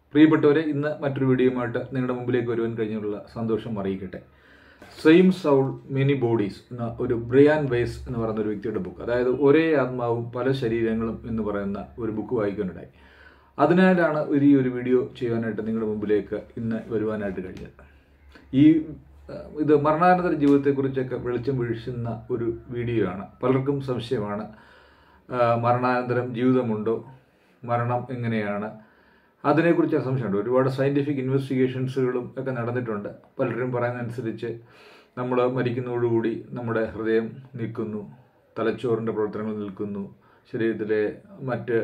പ്രിയപ്പെട്ടവരെ ഇന്ന് മറ്റൊരു വീഡിയോയുമായിട്ട് നിങ്ങളുടെ മുമ്പിലേക്ക് വരുവാൻ കഴിഞ്ഞുള്ള സന്തോഷം അറിയിക്കട്ടെ സെയിം സൗൾ മെനി ബോഡീസ് എന്ന ഒരു ബ്രിയാൻ വെയ്സ് എന്ന് പറയുന്ന ഒരു വ്യക്തിയുടെ ബുക്ക് അതായത് ഒരേ ആത്മാവും പല ശരീരങ്ങളും എന്ന് പറയുന്ന ഒരു ബുക്ക് വായിക്കാനുണ്ടായി അതിനാലാണ് ഒരു ഈ ഒരു വീഡിയോ ചെയ്യാനായിട്ട് നിങ്ങളുടെ മുമ്പിലേക്ക് ഇന്ന് വരുവാനായിട്ട് കഴിഞ്ഞത് ഈ ഏഹ്, ഇത് മരണാനന്തര ജീവിതത്തെക്കുറിച്ചൊക്കെ വെളിച്ചം വീഴ്ചുന്ന ഒരു വീഡിയോ ആണ് പലർക്കും സംശയമാണ് ആഹ്, മരണാനന്തരം ജീവിതമുണ്ടോ മരണം എങ്ങനെയാണ് അതിനെക്കുറിച്ച് സംശയമുണ്ട് ഒരുപാട് സയൻറ്റിഫിക് ഇൻവെസ്റ്റിഗേഷൻസുകളും ഒക്കെ നടന്നിട്ടുണ്ട് പലരും പറയുന്നതനുസരിച്ച് നമ്മൾ മരിക്കുന്നതോടുകൂടി നമ്മുടെ ഹൃദയം നിൽക്കുന്നു തലച്ചോറിൻ്റെ പ്രവർത്തനങ്ങൾ നിൽക്കുന്നു ശരീരത്തിലെ മറ്റ്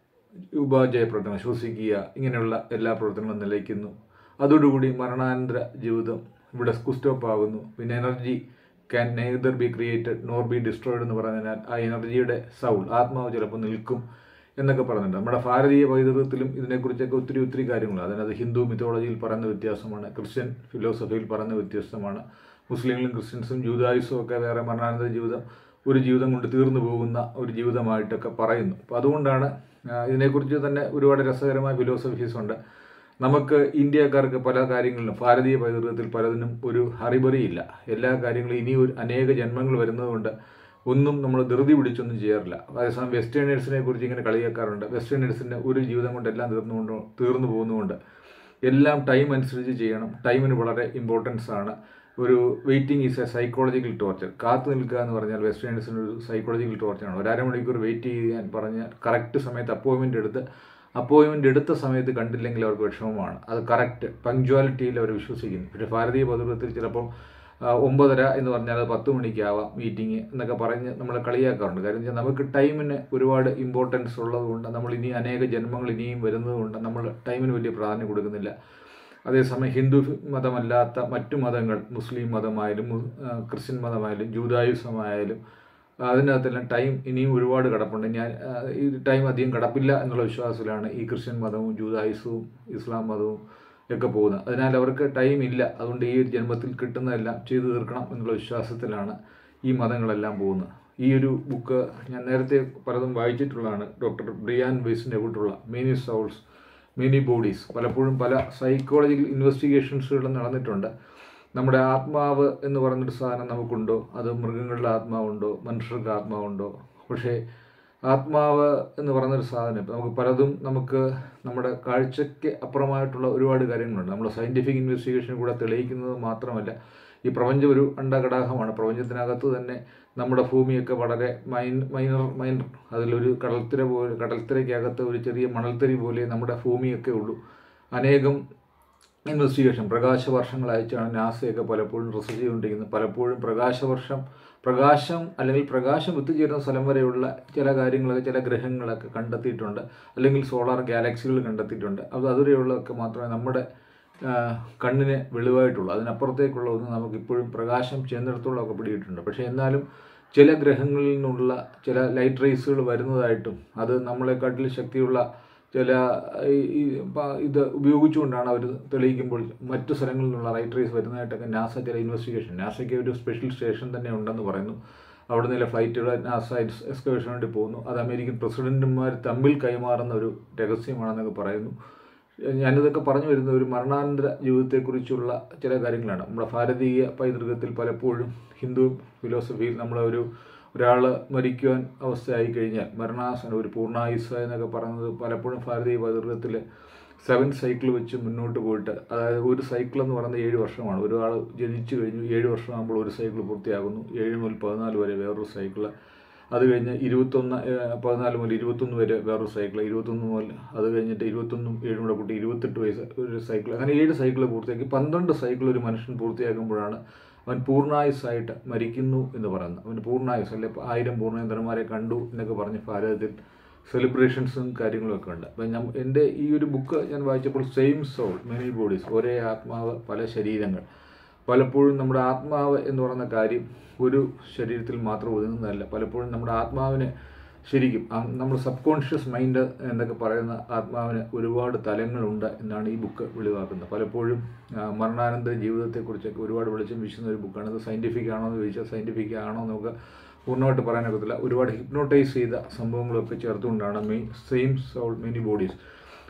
ഉപാജയ പ്രവർത്തനങ്ങൾ ശ്വസിക്കുക ഇങ്ങനെയുള്ള എല്ലാ പ്രവർത്തനങ്ങളും നിലയ്ക്കുന്നു അതോടുകൂടി മരണാനന്തര ജീവിതം ഇവിടെ സ്റ്റോപ്പ് ആകുന്നു പിന്നെ energy can neither be created nor be destroyed എന്ന് പറഞ്ഞതിനാൽ ആ എനർജിയുടെ സൗൾ ആത്മാവ് ചിലപ്പോൾ നിൽക്കും എന്നൊക്കെ പറയുന്നുണ്ട് നമ്മുടെ ഭാരതീയ പൈതൃകത്തിലും ഇതിനെക്കുറിച്ചൊക്കെ ഒത്തിരി ഒത്തിരി കാര്യങ്ങളുണ്ട് അതിനകത്ത് ഹിന്ദു മിത്തോളജിയിൽ പറയുന്ന വ്യത്യാസമാണ് ക്രിസ്ത്യൻ ഫിലോസഫിയിൽ പറയുന്ന വ്യത്യസ്തമാണ് മുസ്ലിങ്ങളും ക്രിസ്ത്യൻസും ജൂതായുസും ഒക്കെ വേറെ മരണാനന്തര ജീവിതം ഒരു ജീവിതം കൊണ്ട് തീർന്നു പോകുന്ന ഒരു ജീവിതമായിട്ടൊക്കെ പറയുന്നു അപ്പോൾ അതുകൊണ്ടാണ് ആ, ഇതിനെക്കുറിച്ച് തന്നെ ഒരുപാട് രസകരമായ ഫിലോസഫീസ് ഉണ്ട് നമുക്ക് ഇന്ത്യക്കാർക്ക് പല കാര്യങ്ങളിലും ഭാരതീയ പൈതൃകത്തിൽ പലതിനും ഒരു ഹറിബറിയില്ല എല്ലാ കാര്യങ്ങളും ഇനി ഒരു അനേക ജന്മങ്ങൾ വരുന്നതുകൊണ്ട് ഒന്നും നമ്മൾ ധൃതി പിടിച്ചൊന്നും ചെയ്യാറില്ല അതേസമയം വെസ്റ്റേണേഴ്സിനെ കുറിച്ച് ഇങ്ങനെ കളിയാക്കാറുണ്ട് വെസ്റ്റേണേഴ്സിൻ്റെ ഒരു ജീവിതം കൊണ്ട് എല്ലാം തീർന്നുകൊണ്ട് തീർന്നു പോകുന്നതുകൊണ്ട് എല്ലാം ടൈം അനുസരിച്ച് ചെയ്യണം ടൈമിന് വളരെ ഇമ്പോർട്ടൻസ് ആണ് ഒരു waiting is a psychological torture കാത്തു നിൽക്കുക എന്ന് പറഞ്ഞാൽ വെസ്റ്റേണേഴ്സിന് ഒരു സൈക്കോളജിക്കൽ ടോർച്ചറാണ് ഒരു അരമണിക്കൂർ വെയിറ്റ് ചെയ്യാൻ പറഞ്ഞാൽ കറക്റ്റ് സമയത്ത് അപ്പോയിൻമെൻ്റ് എടുത്ത് അപ്പോയിൻമെൻ്റ് എടുത്ത സമയത്ത് കണ്ടില്ലെങ്കിൽ അവർക്ക് വിഷമമാണ് അത് കറക്റ്റ് പങ്ക്ച്വാലിറ്റിയിൽ അവർ വിശ്വസിക്കുന്നു പക്ഷേ ഭാരതീയ പൗരത്വത്തിൽ ചിലപ്പോൾ ആ, ഒമ്പതര എന്ന് പറഞ്ഞാൽ അത് പത്ത് മണിക്കാവാം മീറ്റിംഗ് എന്നൊക്കെ പറഞ്ഞ് നമ്മൾ കളിയാക്കാറുണ്ട് കാര്യം വെച്ചാൽ നമുക്ക് ടൈമിന് ഒരുപാട് ഇമ്പോർട്ടൻസ് ഉള്ളതുകൊണ്ട് നമ്മൾ ഇനി അനേക ജന്മങ്ങൾ ഇനിയും വരുന്നതുകൊണ്ട് നമ്മൾ ടൈമിന് വലിയ പ്രാധാന്യം കൊടുക്കുന്നില്ല അതേസമയം ഹിന്ദു മതമല്ലാത്ത മറ്റു മതങ്ങൾ മുസ്ലിം മതമായാലും മു- ആ, ക്രിസ്ത്യൻ മതമായാലും ജൂതായുസമായാലും അതിനകത്തെല്ലാം ടൈം ഇനിയും ഒരുപാട് കിടപ്പുണ്ട് ഞാൻ ആ, ഈ ടൈം അധികം കിടപ്പില്ല എന്നുള്ള വിശ്വാസത്തിലാണ് ഈ ക്രിസ്ത്യൻ മതവും ജൂതായുസവും ഇസ്ലാം മതവും ഒക്കെ പോകുന്നത് അതിനാൽ അവർക്ക് ടൈം ഇല്ല അതുകൊണ്ട് ഈ ഒരു ജന്മത്തിൽ കിട്ടുന്നതെല്ലാം ചെയ്തു തീർക്കണം എന്നുള്ള വിശ്വാസത്തിലാണ് ഈ മതങ്ങളെല്ലാം പോകുന്നത് ഈ ഒരു ബുക്ക് ഞാൻ നേരത്തെ പലതും വായിച്ചിട്ടുള്ളതാണ് ഡോക്ടർ ബ്രിയാൻ വെയ്സിൻ്റെ കൂട്ടുള്ള മെനി സൗൾസ് മെനി ബോഡീസ് പലപ്പോഴും പല സൈക്കോളജിക്കൽ ഇൻവെസ്റ്റിഗേഷൻസുകളും നടന്നിട്ടുണ്ട് നമ്മുടെ ആത്മാവ് എന്ന് പറഞ്ഞൊരു സാധനം നമുക്കുണ്ടോ അത് മൃഗങ്ങളുടെ ആത്മാവുണ്ടോ മനുഷ്യർക്ക് ആത്മാവുണ്ടോ പക്ഷേ ആത്മാവ് എന്ന് പറയുന്നൊരു സാധനം ഇപ്പം നമുക്ക് പലതും നമുക്ക് നമ്മുടെ കാഴ്ചയ്ക്ക് അപ്പുറമായിട്ടുള്ള ഒരുപാട് കാര്യങ്ങളുണ്ട് നമ്മുടെ സയൻറ്റിഫിക് ഇൻവെസ്റ്റിഗേഷൻ കൂടെ തെളിയിക്കുന്നത് മാത്രമല്ല ഈ പ്രപഞ്ചം ഒരു അണ്ടകടാഹമാണ് പ്രപഞ്ചത്തിനകത്ത് തന്നെ നമ്മുടെ ഭൂമിയൊക്കെ വളരെ മൈൻ മൈനർ മൈനർ അതിലൊരു കടൽത്തിര പോലെ കടൽത്തിരയ്ക്കകത്ത് ഒരു ചെറിയ മണൽത്തരി പോലെ നമ്മുടെ ഭൂമിയൊക്കെ ഉള്ളൂ അനേകം ഇൻവെസ്റ്റിഗേഷൻ പ്രകാശവർഷങ്ങൾ അയച്ചാണ് നാസയൊക്കെ പലപ്പോഴും റിസർച്ച് ചെയ്തുകൊണ്ടിരിക്കുന്നത് പലപ്പോഴും പ്രകാശവർഷം പ്രകാശം അല്ലെങ്കിൽ പ്രകാശം എത്തിച്ചേരുന്ന സ്ഥലം വരെയുള്ള ചില കാര്യങ്ങളൊക്കെ ചില ഗ്രഹങ്ങളൊക്കെ കണ്ടെത്തിയിട്ടുണ്ട് അല്ലെങ്കിൽ സോളാർ ഗാലക്സികൾ കണ്ടെത്തിയിട്ടുണ്ട് അത് അതുവരെയുള്ളതൊക്കെ മാത്രമേ നമ്മുടെ ആ, കണ്ണിന് വെളിവായിട്ടുള്ളൂ അതിനപ്പുറത്തേക്കുള്ള ഒന്നും നമുക്ക് ഇപ്പോഴും പ്രകാശം ചെന്നിടത്തോളം ഒക്കെ പിടിയിട്ടുണ്ട് പക്ഷേ എന്നാലും ചില ഗ്രഹങ്ങളിൽ നിന്നുള്ള ചില ലൈറ്റ് റേസുകൾ വരുന്നതായിട്ടും അത് നമ്മളെക്കാട്ടിൽ ശക്തിയുള്ള ചില ഈ ഈ പ- ഇത് ഉപയോഗിച്ചുകൊണ്ടാണ് അവർ തെളിയിക്കുമ്പോൾ മറ്റു സ്ഥലങ്ങളിൽ നിന്നുള്ള റൈറ്റ് റേസ് വരുന്നതായിട്ടൊക്കെ നാസ ചില ഇൻവെസ്റ്റിഗേഷൻ നാസയ്ക്ക് ഒരു സ്പെഷ്യൽ സ്റ്റേഷൻ തന്നെ ഉണ്ടെന്ന് പറയുന്നു അവിടെ നിന്നുള്ള ഫ്ലൈറ്റുകൾ നാസ എക്സ്കവേഷന് വേണ്ടി പോകുന്നു അത് അമേരിക്കൻ പ്രസിഡന്റുമാർ തമ്മിൽ കൈമാറുന്ന ഒരു രഹസ്യമാണെന്നൊക്കെ പറയുന്നു ഞാനിതൊക്കെ പറഞ്ഞു വരുന്നത് ഒരു മരണാനന്തര ജീവിതത്തെക്കുറിച്ചുള്ള ചില കാര്യങ്ങളാണ് നമ്മുടെ ഭാരതീയ പൈതൃകത്തിൽ പലപ്പോഴും ഹിന്ദു ഫിലോസഫിയിൽ നമ്മളൊരു ഒരാൾ മരിക്കുവാൻ അവസ്ഥയായി കഴിഞ്ഞാൽ മരണാസനം ഒരു പൂർണ്ണായുസ് എന്നൊക്കെ പറയുന്നത് പലപ്പോഴും ഭാരതീയ പൈതൃകത്തിൽ സെവൻ സൈക്കിൾ വെച്ച് മുന്നോട്ട് പോയിട്ട് അതായത് ഒരു സൈക്കിൾ എന്ന് പറയുന്നത് ഏഴ് വർഷമാണ് ഒരാൾ ജനിച്ചു കഴിഞ്ഞു ഏഴ് വർഷമാകുമ്പോൾ ഒരു സൈക്കിൾ പൂർത്തിയാകുന്നു ഏഴ് മുതൽ പതിനാല് വരെ വേറൊരു സൈക്കിള് അത് കഴിഞ്ഞ് ഇരുപത്തൊന്ന് ഏഹ്, പതിനാല് മുതൽ ഇരുപത്തൊന്ന് വരെ വേറൊരു സൈക്കിൾ ഇരുപത്തൊന്ന് മുതൽ അത് കഴിഞ്ഞിട്ട് ഇരുപത്തൊന്നും ഏഴും കൂടെ കൂട്ടി ഇരുപത്തെട്ട് വയസ്സ് ഒരു സൈക്കിൾ അങ്ങനെ ഏഴ് സൈക്കിൾ പൂർത്തിയാക്കി പന്ത്രണ്ട് സൈക്കിൾ ഒരു മനുഷ്യൻ പൂർത്തിയാക്കുമ്പോഴാണ് അവൻ പൂർണ്ണായുസ്സായിട്ട് മരിക്കുന്നു എന്ന് പറയുന്നത് അവന് പൂർണ്ണായുസ് അല്ലെ ഇപ്പം ആയിരം പൂർണ്ണേന്ദ്രന്മാരെ കണ്ടു എന്നൊക്കെ പറഞ്ഞ് ഭാരതത്തിൽ സെലിബ്രേഷൻസും കാര്യങ്ങളൊക്കെ ഉണ്ട് അപ്പം ഞാൻ എൻ്റെ ഈ ഒരു ബുക്ക് ഞാൻ വായിച്ചപ്പോൾ സെയിം സോൾ മെനി ബോഡീസ് ഒരേ ആത്മാവ് പല ശരീരങ്ങൾ പലപ്പോഴും നമ്മുടെ ആത്മാവ് എന്ന് പറയുന്ന കാര്യം ഒരു ശരീരത്തിൽ മാത്രം ഒതുങ്ങുന്നതല്ല പലപ്പോഴും നമ്മുടെ ആത്മാവിന് ശരിക്കും ആ നമ്മൾ സബ് കോൺഷ്യസ് മൈൻഡ് എന്നൊക്കെ പറയുന്ന ആത്മാവിന് ഒരുപാട് തലങ്ങളുണ്ട് എന്നാണ് ഈ ബുക്ക് വെളിവാക്കുന്നത് പലപ്പോഴും ആ, മരണാനന്തര ജീവിതത്തെക്കുറിച്ചൊക്കെ ഒരുപാട് വെളിച്ചം വീശുന്ന ഒരു ബുക്കാണ് ഇത് സയൻറ്റിഫിക് ആണോ എന്ന് ചോദിച്ചാൽ സയൻറ്റിഫിക് ആണോ എന്ന് നമുക്ക് പൂർണ്ണമായിട്ട് പറയാനൊക്കത്തില്ല ഒരുപാട് ഹിപ്നോട്ടൈസ് ചെയ്ത സംഭവങ്ങളൊക്കെ ചേർത്തുകൊണ്ടാണ് main same soul many bodies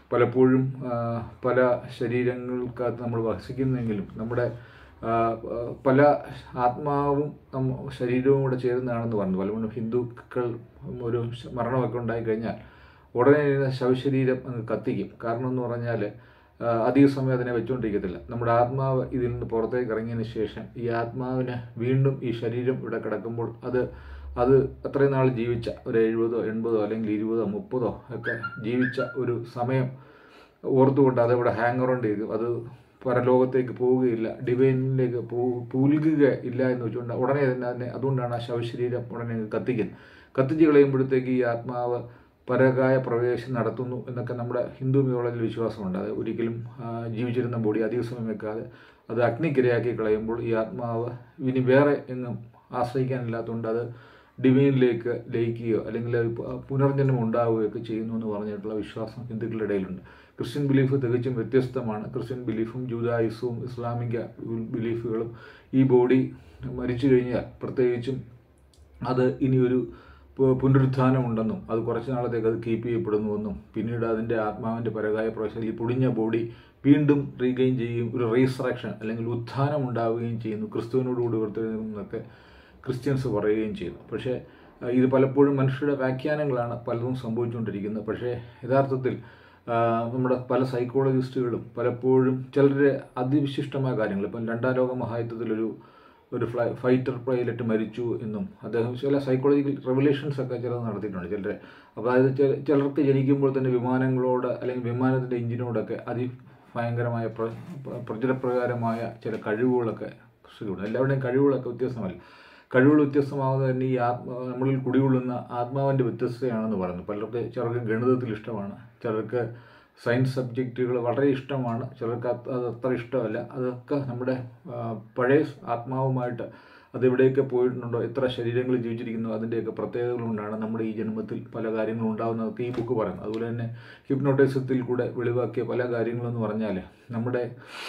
പലപ്പോഴും ആ, പല ശരീരങ്ങൾക്കകത്ത് നമ്മൾ വസിക്കുന്നെങ്കിലും നമ്മുടെ ആ, ആ, പല ആത്മാവും നമ്മ ശരീരവും കൂടെ ചേരുന്നതാണെന്ന് പറഞ്ഞു പലപ്പോഴും ഹിന്ദുക്കൾ ഒരു ശ- മരണമൊക്കെ ഉണ്ടായിക്കഴിഞ്ഞാൽ ഉടനെ തന്നെ ശവശരീരം അങ്ങ് കത്തിക്കും കാരണം എന്ന് പറഞ്ഞാൽ അധിക സമയം അതിനെ വെച്ചുകൊണ്ടിരിക്കത്തില്ല നമ്മുടെ ആത്മാവ് ഇതിൽ നിന്ന് പുറത്തേക്ക് ഇറങ്ങിയതിന് ശേഷം ഈ ആത്മാവിന് വീണ്ടും ഈ ശരീരം ഇവിടെ കിടക്കുമ്പോൾ അത് അത് അത്രയും നാൾ ജീവിച്ച ഒരു എഴുപതോ എൺപതോ അല്ലെങ്കിൽ ഇരുപതോ മുപ്പതോ ഒക്കെ ജീവിച്ച ഒരു സമയം ഓർത്തുകൊണ്ട് അതവിടെ ഹാങ് അറൗണ്ട് ചെയ്തു അത് പരലോകത്തേക്ക് പോവുകയില്ല ഡിവൈനിലേക്ക് പോ പൂൽകുക ഇല്ല എന്ന് വെച്ചുകൊണ്ട് ഉടനെ തന്നെ അതിനെ അതുകൊണ്ടാണ് ആ ശവശരീരം ഉടനെ അങ്ങ് കത്തിക്കുന്നത് കത്തിച്ച് കളയുമ്പോഴത്തേക്ക് ഈ ആത്മാവ് പരകായ പ്രവേശം നടത്തുന്നു എന്നൊക്കെ നമ്മുടെ ഹിന്ദു മിയോളജിൽ വിശ്വാസമുണ്ട് അത് ഒരിക്കലും ആ, ജീവിച്ചിരുന്ന ബോഡി അധിക സമയം വെക്കാതെ അത് അഗ്നിക്കിരയാക്കി കളയുമ്പോൾ ഈ ആത്മാവ് ഇനി വേറെ എങ്ങും ആശ്രയിക്കാനില്ലാത്തതുകൊണ്ട് അത് ഡിവൈനിലേക്ക് ലയിക്കുകയോ അല്ലെങ്കിൽ അത് പ- പുനർജന്മം ഉണ്ടാവുകയോ ഒക്കെ ചെയ്യുന്നു എന്ന് പറഞ്ഞിട്ടുള്ള വിശ്വാസം ഹിന്ദുക്കളുടെ ഇടയിലുണ്ട് ക്രിസ്ത്യൻ ബിലീഫ് തികച്ചും വ്യത്യസ്തമാണ് ക്രിസ്ത്യൻ ബിലീഫും ജൂതായുസവും ഇസ്ലാമിക ബിലീഫുകളും ഈ ബോഡി മരിച്ചു കഴിഞ്ഞാൽ പ്രത്യേകിച്ചും അത് ഇനിയൊരു പു- പുനരുത്ഥാനം ഉണ്ടെന്നും അത് കുറച്ച് നാളത്തേക്ക് അത് കീപ്പ് ചെയ്യപ്പെടുന്നുവെന്നും പിന്നീട് അതിൻ്റെ ആത്മാവിൻ്റെ പരകായ പ്രവേശനം ഈ പൊടിഞ്ഞ ബോഡി വീണ്ടും റീഗെയിൻ ചെയ്യുകയും ഒരു റീസറക്ഷൻ അല്ലെങ്കിൽ ഉത്ഥാനം ഉണ്ടാവുകയും ചെയ്യുന്നു ക്രിസ്തുവിനോടുകൂടി ഉയർത്തെഴുന്നൊക്കെ ക്രിസ്ത്യൻസ് പറയുകയും ചെയ്യുന്നു പക്ഷേ അഹ് ഇത് പലപ്പോഴും മനുഷ്യരുടെ വ്യാഖ്യാനങ്ങളാണ് പലതും സംഭവിച്ചുകൊണ്ടിരിക്കുന്നത് പക്ഷേ യഥാർത്ഥത്തിൽ ആഹ് നമ്മുടെ പല സൈക്കോളജിസ്റ്റുകളും പലപ്പോഴും ചിലരുടെ അതിവിശിഷ്ടമായ കാര്യങ്ങൾ ഇപ്പം രണ്ടാം ലോക മഹായുദ്ധത്തിലൊരു ഒരു ഫ്ലൈ ഫൈറ്റർ പൈലറ്റ് മരിച്ചു എന്നും അദ്ദേഹം ചില സൈക്കോളജിക്കൽ റെവലേഷൻസ് ഒക്കെ ചിലത് നടത്തിയിട്ടുണ്ട് ചിലരെ അപ്പോൾ അതായത് ചില ചിലർക്ക് ജനിക്കുമ്പോൾ തന്നെ വിമാനങ്ങളോട് അല്ലെങ്കിൽ വിമാനത്തിൻ്റെ എഞ്ചിനോടൊക്കെ അതിഭയങ്കരമായ പ്ര പ്ര- പ്രചരപ്രകാരമായ ചില കഴിവുകളൊക്കെ സൃഷ്ടിക്കുന്നു എല്ലാവരുടെയും കഴിവുകളൊക്കെ വ്യത്യസ്തമല്ല കഴിവുകൾ വ്യത്യസ്തമാകുന്നത് തന്നെ ഈ ആത്മ നമ്മളിൽ കുടികൊള്ളുന്ന ആത്മാവിൻ്റെ വ്യത്യസ്തതയാണെന്ന് പറയുന്നു പലർക്ക് ചിലർക്ക് ഗണിതത്തിൽ ഇഷ്ടമാണ് ചിലർക്ക് സയൻസ് സബ്ജക്റ്റുകൾ വളരെ ഇഷ്ടമാണ് ചിലർക്ക് അത് അത് അത്ര ഇഷ്ടമല്ല അതൊക്കെ നമ്മുടെ ആ, പഴയ ആത്മാവുമായിട്ട് അതെവിടെയൊക്കെ പോയിട്ടുണ്ടോ എത്ര ശരീരങ്ങൾ ജീവിച്ചിരിക്കുന്നു അതിൻ്റെയൊക്കെ പ്രത്യേകതകൾ കൊണ്ടാണ് നമ്മുടെ ഈ ജന്മത്തിൽ പല കാര്യങ്ങളും ഉണ്ടാകുന്നതൊക്കെ ഈ ബുക്ക് പറയുന്നത് അതുപോലെ തന്നെ ഹിപ്നോട്ടിസത്തിൽ കൂടെ വെളിവാക്കിയ പല കാര്യങ്ങളെന്ന് പറഞ്ഞാൽ നമ്മുടെ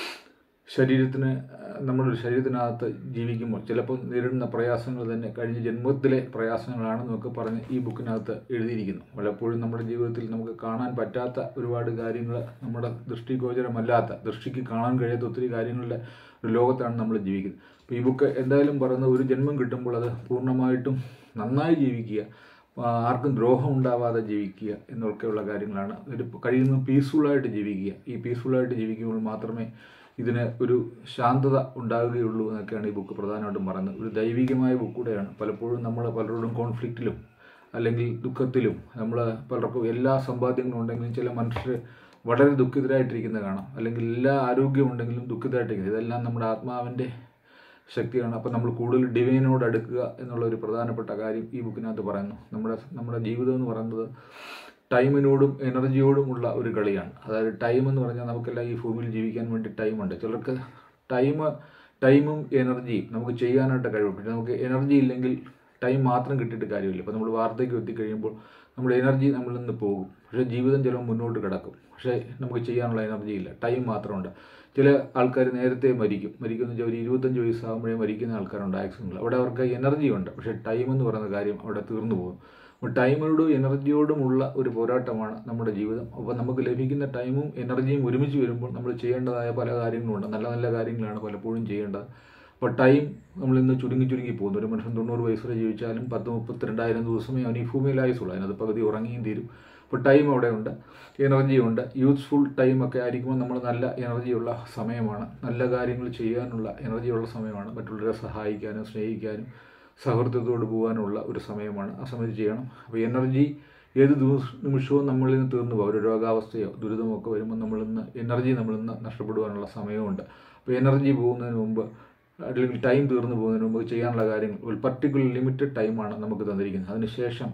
ശരീരത്തിന് ആ, നമ്മുടെ ശരീരത്തിനകത്ത് ജീവിക്കുമ്പോൾ ചിലപ്പോൾ നേരിടുന്ന പ്രയാസങ്ങൾ തന്നെ കഴിഞ്ഞ ജന്മത്തിലെ പ്രയാസങ്ങളാണെന്നൊക്കെ പറഞ്ഞ് ഈ ബുക്കിനകത്ത് എഴുതിയിരിക്കുന്നു പലപ്പോഴും നമ്മുടെ ജീവിതത്തിൽ നമുക്ക് കാണാൻ പറ്റാത്ത ഒരുപാട് കാര്യങ്ങൾ നമ്മുടെ ദൃഷ്ടിഗോചരമല്ലാത്ത ദൃഷ്ടിക്ക് കാണാൻ കഴിയാത്ത ഒത്തിരി കാര്യങ്ങളുടെ ഒരു ലോകത്താണ് നമ്മൾ ജീവിക്കുന്നത് അപ്പോൾ ഈ ബുക്ക് എന്തായാലും പറയുന്നത് ഒരു ജന്മം കിട്ടുമ്പോൾ അത് പൂർണ്ണമായിട്ടും നന്നായി ജീവിക്കുക ആ, ആർക്കും ദ്രോഹം ഉണ്ടാവാതെ ജീവിക്കുക എന്നൊക്കെയുള്ള കാര്യങ്ങളാണ് ഒരു കഴിയുന്ന പീസ്ഫുള്ളായിട്ട് ജീവിക്കുക ഈ പീസ്ഫുള്ളായിട്ട് ജീവിക്കുമ്പോൾ മാത്രമേ ഇതിന് ഒരു ശാന്തത ഉണ്ടാകുകയുള്ളൂ എന്നൊക്കെയാണ് ഈ ബുക്ക് പ്രധാനമായിട്ടും പറയുന്നത് ഒരു ദൈവികമായ ബുക്ക് കൂടെയാണ് പലപ്പോഴും നമ്മൾ പലരോടും കോൺഫ്ലിക്റ്റിലും അല്ലെങ്കിൽ ദുഃഖത്തിലും നമ്മൾ പലർക്കും എല്ലാ സമ്പാദ്യങ്ങളും ഉണ്ടെങ്കിലും ചില മനുഷ്യർ വളരെ ദുഃഖിതരായിട്ടിരിക്കുന്നത് കാണാം അല്ലെങ്കിൽ എല്ലാ ആരോഗ്യമുണ്ടെങ്കിലും ദുഃഖിതരായിട്ടിരിക്കുന്നത് ഇതെല്ലാം നമ്മുടെ ആത്മാവിൻ്റെ ശക്തിയാണ് അപ്പോൾ നമ്മൾ കൂടുതൽ ഡിവൈനോട് അടുക്കുക എന്നുള്ള ഒരു പ്രധാനപ്പെട്ട കാര്യം ഈ ബുക്കിനകത്ത് പറയുന്നു നമ്മുടെ നമ്മുടെ ജീവിതം എന്ന് പറയുന്നത് ടൈമിനോടും എനർജിയോടുമുള്ള ഒരു കളിയാണ് അതായത് ടൈം എന്ന് പറഞ്ഞാൽ നമുക്കെല്ലാം ഈ ഭൂമിയിൽ ജീവിക്കാൻ വേണ്ടി ടൈമുണ്ട് ചിലർക്ക് ടൈം ടൈമും എനർജിയും നമുക്ക് ചെയ്യാനായിട്ട് കഴിവും പക്ഷെ നമുക്ക് എനർജി ഇല്ലെങ്കിൽ ടൈം മാത്രം കിട്ടിയിട്ട് കാര്യമില്ല ഇപ്പോൾ നമ്മൾ വാർദ്ധക്യം എത്തിക്കഴിയുമ്പോൾ നമ്മുടെ എനർജി നമ്മളിൽ നിന്ന് പോകും പക്ഷേ ജീവിതം ചിലപ്പോൾ മുന്നോട്ട് കിടക്കും പക്ഷേ നമുക്ക് ചെയ്യാനുള്ള എനർജി ഇല്ല ടൈം മാത്രമുണ്ട് ചില ആൾക്കാർ നേരത്തെ മരിക്കും മരിക്കുന്ന വെച്ചാൽ ഒരു ഇരുപത്തഞ്ച് വയസ്സാകുമ്പോഴേ മരിക്കുന്ന ആൾക്കാരുണ്ട് ആക്സിഡൻറ്റിൽ അവിടെ അവർക്ക് എനർജി ഉണ്ട് പക്ഷേ ടൈം എന്ന് പറയുന്ന കാര്യം അവിടെ തീർന്നു പോകും അപ്പോൾ ടൈമിനോടും എനർജിയോടുമുള്ള ഒരു പോരാട്ടമാണ് നമ്മുടെ ജീവിതം അപ്പോൾ നമുക്ക് ലഭിക്കുന്ന ടൈമും എനർജിയും ഒരുമിച്ച് വരുമ്പോൾ നമ്മൾ ചെയ്യേണ്ടതായ പല കാര്യങ്ങളുണ്ട് നല്ല നല്ല കാര്യങ്ങളാണ് പലപ്പോഴും ചെയ്യേണ്ടത് അപ്പോൾ ടൈം നമ്മൾ ഇന്ന് ചുരുങ്ങി ചുരുങ്ങി പോകുന്നു ഒരു മനുഷ്യൻ തൊണ്ണൂറ് വയസ്സ് വരെ ജീവിച്ചാലും പത്ത് മുപ്പത്തിരണ്ടായിരം ദിവസമേ അവൻ ഈ ഭൂമിയിൽ ആയുസുള്ളൂ അതിനകത്ത് പകുതി ഉറങ്ങിയും തീരും അപ്പോൾ ടൈം അവിടെ ഉണ്ട് എനർജി ഉണ്ട് യൂസ്ഫുൾ ടൈം ഒക്കെ ആയിരിക്കുമ്പോൾ നമ്മൾ നല്ല എനർജിയുള്ള സമയമാണ് നല്ല കാര്യങ്ങൾ ചെയ്യാനുള്ള എനർജിയുള്ള സമയമാണ് മറ്റുള്ളവരെ സഹായിക്കാനും സ്നേഹിക്കാനും സൗഹൃദത്തോട് പോകാനുള്ള ഒരു സമയമാണ് ആ സമയത്ത് ചെയ്യണം അപ്പോൾ എനർജി ഏത് ദിവസ- നിമിഷവും നമ്മളിൽ നിന്ന് തീർന്നു പോകും ഒരു രോഗാവസ്ഥയോ ദുരിതമോ ഒക്കെ വരുമ്പോൾ നമ്മളിൽ നിന്ന് എനർജി നമ്മളിൽ നിന്ന് നഷ്ടപ്പെടുവാനുള്ള സമയമുണ്ട് അപ്പോൾ എനർജി പോകുന്നതിന് മുമ്പ് അല്ലെങ്കിൽ ടൈം തീർന്നു പോകുന്നതിന് മുമ്പ് ചെയ്യാനുള്ള കാര്യങ്ങൾ ഒരു പർട്ടിക്കുലർ ലിമിറ്റഡ് ടൈമാണ് നമുക്ക് തന്നിരിക്കുന്നത് അതിനുശേഷം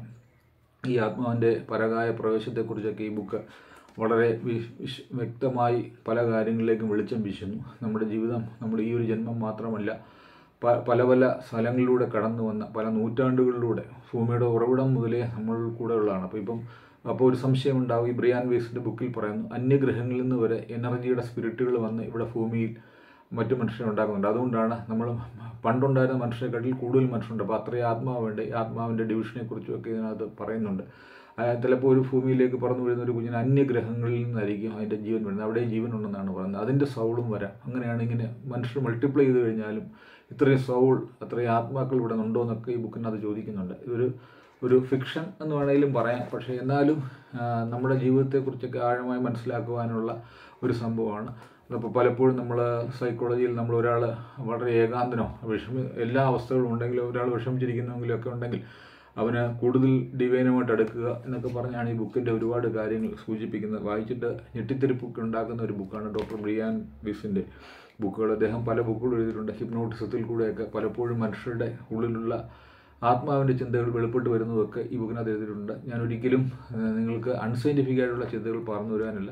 ഈ ആത്മാവിൻ്റെ പരകായ പ്രവേശത്തെക്കുറിച്ചൊക്കെ ഈ ബുക്ക് വളരെ വി- വിശ് വ്യക്തമായി പല കാര്യങ്ങളിലേക്കും വെളിച്ചം വീശുന്നു നമ്മുടെ ജീവിതം നമ്മുടെ ഈ ഒരു ജന്മം മാത്രമല്ല പ- പല പല സ്ഥലങ്ങളിലൂടെ കടന്നു വന്ന പല നൂറ്റാണ്ടുകളിലൂടെ ഭൂമിയുടെ ഉറവിടം മുതലേ നമ്മൾ കൂടെ ഉള്ളതാണ് അപ്പോൾ ഇപ്പം അപ്പോൾ ഒരു സംശയം ഉണ്ടാവും ഈ ബ്രിയാൻ വേസിൻ്റെ ബുക്കിൽ പറയുന്നു അന്യഗ്രഹങ്ങളിൽ നിന്ന് വരെ എനർജിയുടെ സ്പിരിറ്റുകൾ വന്ന് ഇവിടെ ഭൂമിയിൽ മറ്റു മനുഷ്യരെ ഉണ്ടാക്കുന്നുണ്ട് അതുകൊണ്ടാണ് നമ്മൾ പണ്ടുണ്ടായിരുന്ന മനുഷ്യരെക്കാട്ടിൽ കൂടുതൽ മനുഷ്യരുണ്ട് അപ്പോൾ അത്രയും ആത്മാവുണ്ട് ഈ ആത്മാവിൻ്റെ ഡിവിഷനെ കുറിച്ചും ഒക്കെ ഇതിനകത്ത് പറയുന്നുണ്ട് ചിലപ്പോൾ ഒരു ഭൂമിയിലേക്ക് പറന്നു വീഴുന്ന ഒരു കുഞ്ഞിന് അന്യഗ്രഹങ്ങളിൽ നിന്നായിരിക്കും അതിൻ്റെ ജീവൻ വരുന്നത് അവിടെ ജീവൻ ഉണ്ടെന്നാണ് പറയുന്നത് അതിൻ്റെ സൗളും വരാം അങ്ങനെയാണ് ഇങ്ങനെ മനുഷ്യർ മൾട്ടിപ്ലൈ ചെയ്ത് കഴിഞ്ഞാലും ഇത്രയും സൗൾ അത്രയും ആത്മാക്കൾ ഇവിടെ ഉണ്ടോ എന്നൊക്കെ ഈ ബുക്കിനകത്ത് ചോദിക്കുന്നുണ്ട് ഇതൊരു ഒരു ഫിക്ഷൻ എന്ന് വേണമെങ്കിലും പറയാം പക്ഷേ എന്നാലും ആ, നമ്മുടെ ജീവിതത്തെക്കുറിച്ചൊക്കെ ആഴമായി മനസ്സിലാക്കുവാനുള്ള ഒരു സംഭവമാണ് അപ്പോൾ പലപ്പോഴും നമ്മൾ സൈക്കോളജിയിൽ നമ്മൾ ഒരാൾ വളരെ ഏകാന്തനോ വിഷമി എല്ലാ അവസ്ഥകളും ഉണ്ടെങ്കിലും ഒരാൾ വിഷമിച്ചിരിക്കുന്നെങ്കിലും ഒക്കെ ഉണ്ടെങ്കിൽ അവന് കൂടുതൽ ഡിവൈനുമായിട്ട് അടുക്കുക എന്നൊക്കെ പറഞ്ഞാണ് ഈ ബുക്കിൻ്റെ ഒരുപാട് കാര്യങ്ങൾ സൂചിപ്പിക്കുന്നത് വായിച്ചിട്ട് ഞെട്ടിത്തെരിപ്പൊക്കെ ഉണ്ടാക്കുന്ന ഒരു ബുക്കാണ് ഡോക്ടർ ബ്രിയാൻ ബിസിൻ്റെ ബുക്കുകൾ അദ്ദേഹം പല ബുക്കുകൾ എഴുതിയിട്ടുണ്ട് ഹിപ്നോട്ടിസത്തിൽ കൂടെയൊക്കെ പലപ്പോഴും മനുഷ്യരുടെ ഉള്ളിലുള്ള ആത്മാവിൻ്റെ ചിന്തകൾ വെളിപ്പെട്ട് വരുന്നതൊക്കെ ഈ ബുക്കിനകത്ത് എഴുതിയിട്ടുണ്ട് ഞാൻ ഒരിക്കലും ആ, നിങ്ങൾക്ക് അൺസൈൻറ്റിഫിക് ആയിട്ടുള്ള ചിന്തകൾ പറഞ്ഞു തരാനില്ല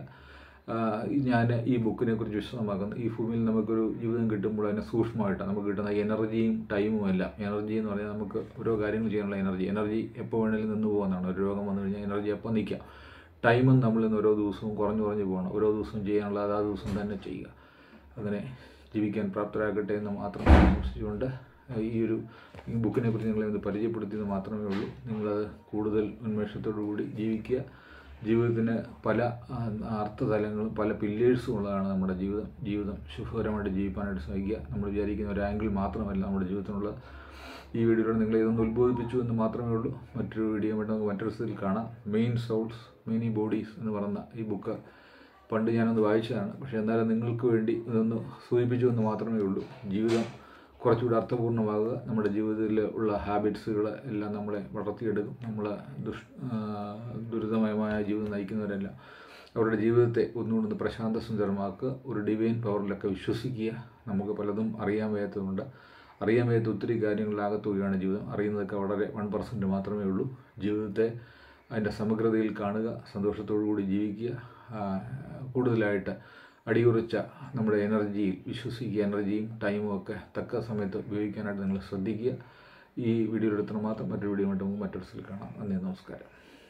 ഞാൻ ഈ ബുക്കിനെ കുറിച്ച് വിശദമാക്കുന്നു ഈ ഭൂമിയിൽ നമുക്കൊരു ജീവിതം കിട്ടുമ്പോൾ അതിനെ സൂക്ഷ്മമായിട്ടാണ് നമുക്ക് കിട്ടുന്ന എനർജിയും ടൈമും എല്ലാം എനർജി എന്ന് പറഞ്ഞാൽ നമുക്ക് ഓരോ കാര്യങ്ങൾ ചെയ്യാനുള്ള എനർജി എനർജി എപ്പോൾ വേണമെങ്കിലും നിന്ന് പോകുന്നതാണ് ഒരു രോഗം വന്നു കഴിഞ്ഞാൽ എനർജി എപ്പോൾ നിൽക്കാം ടൈമും നമ്മളിൽ നിന്ന് ഓരോ ദിവസവും കുറഞ്ഞു കുറഞ്ഞു പോകണം ഓരോ ദിവസവും ചെയ്യാനുള്ള അതാ ദിവസം തന്നെ ചെയ്യുക അങ്ങനെ ജീവിക്കാൻ പ്രാപ്തരാകട്ടെ എന്ന് മാത്രം ആശംസിച്ചുകൊണ്ട് ഈ ഒരു ഈ ബുക്കിനെ കുറിച്ച് നിങ്ങളെ ഒന്ന് പരിചയപ്പെടുത്തിയത് മാത്രമേ ഉള്ളൂ നിങ്ങളത് കൂടുതൽ ഉന്മേഷത്തോടു കൂടി ജീവിക്കുക ജീവിതത്തിന് പല ആ, അർത്ഥതലങ്ങളും പല പില്ലേഴ്സും ഉള്ളതാണ് നമ്മുടെ ജീവിതം ജീവിതം സുഖകരമായിട്ട് ജീവിക്കാനായിട്ട് ശ്രമിക്കുക നമ്മൾ വിചാരിക്കുന്ന ഒരു ആംഗിൾ മാത്രമല്ല നമ്മുടെ ജീവിതത്തിനുള്ളത് ഈ വീഡിയോയിലൂടെ നിങ്ങളെ ഇതൊന്ന് ഉത്ബോധിപ്പിച്ചു എന്ന് മാത്രമേ ഉള്ളൂ മറ്റൊരു വീഡിയോ ആയിട്ട് നമുക്ക് മറ്റൊരു സ്ഥലത്തിൽ കാണാം മെയിൻ സൗൾസ് മെനി ബോഡീസ് എന്ന് പറയുന്ന ഈ ബുക്ക് പണ്ട് ഞാനൊന്ന് വായിച്ചതാണ് പക്ഷേ എന്നാലും നിങ്ങൾക്ക് വേണ്ടി ഇതൊന്ന് സൂചിപ്പിച്ചു എന്ന് മാത്രമേ ഉള്ളൂ ജീവിതം കുറച്ചുകൂടി അർത്ഥപൂർണ്ണമാകുക നമ്മുടെ ജീവിതത്തിൽ ഉള്ള ഹാബിറ്റ്സുകൾ എല്ലാം നമ്മളെ വളർത്തിയെടുക്കും നമ്മളെ ദുഷ് ആ, ദുരിതമയമായ ജീവിതം നയിക്കുന്നവരെല്ലാം അവരുടെ ജീവിതത്തെ ഒന്നുകൂടി ഒന്ന് പ്രശാന്ത സുന്ദരമാക്കുക ഒരു ഡിവൈൻ പവറിലൊക്കെ വിശ്വസിക്കുക നമുക്ക് പലതും അറിയാൻ വയ്യാത്തതുകൊണ്ട് അറിയാൻ വയ്യാത്ത ഒത്തിരി കാര്യങ്ങളിലാകത്തുകയാണ് ജീവിതം അറിയുന്നതൊക്കെ വളരെ വൺ പെർസെൻറ്റ് മാത്രമേ ഉള്ളൂ ജീവിതത്തെ അതിൻ്റെ സമഗ്രതയിൽ കാണുക സന്തോഷത്തോടു കൂടി ജീവിക്കുക ആ, കൂടുതലായിട്ട് അടിയുറച്ച നമ്മുടെ എനർജിയിൽ വിശ്വസിക്കുക എനർജിയും ടൈമും ഒക്കെ തക്ക സമയത്ത് ഉപയോഗിക്കാനായിട്ട് നിങ്ങൾ ശ്രദ്ധിക്കുക ഈ വീഡിയോയുടെ അടുത്ത് മാത്രം മറ്റൊരു വീഡിയോ ആയിട്ട് നമുക്ക് മറ്റൊരു സ്ഥലത്ത് കാണാം നന്ദി നമസ്കാരം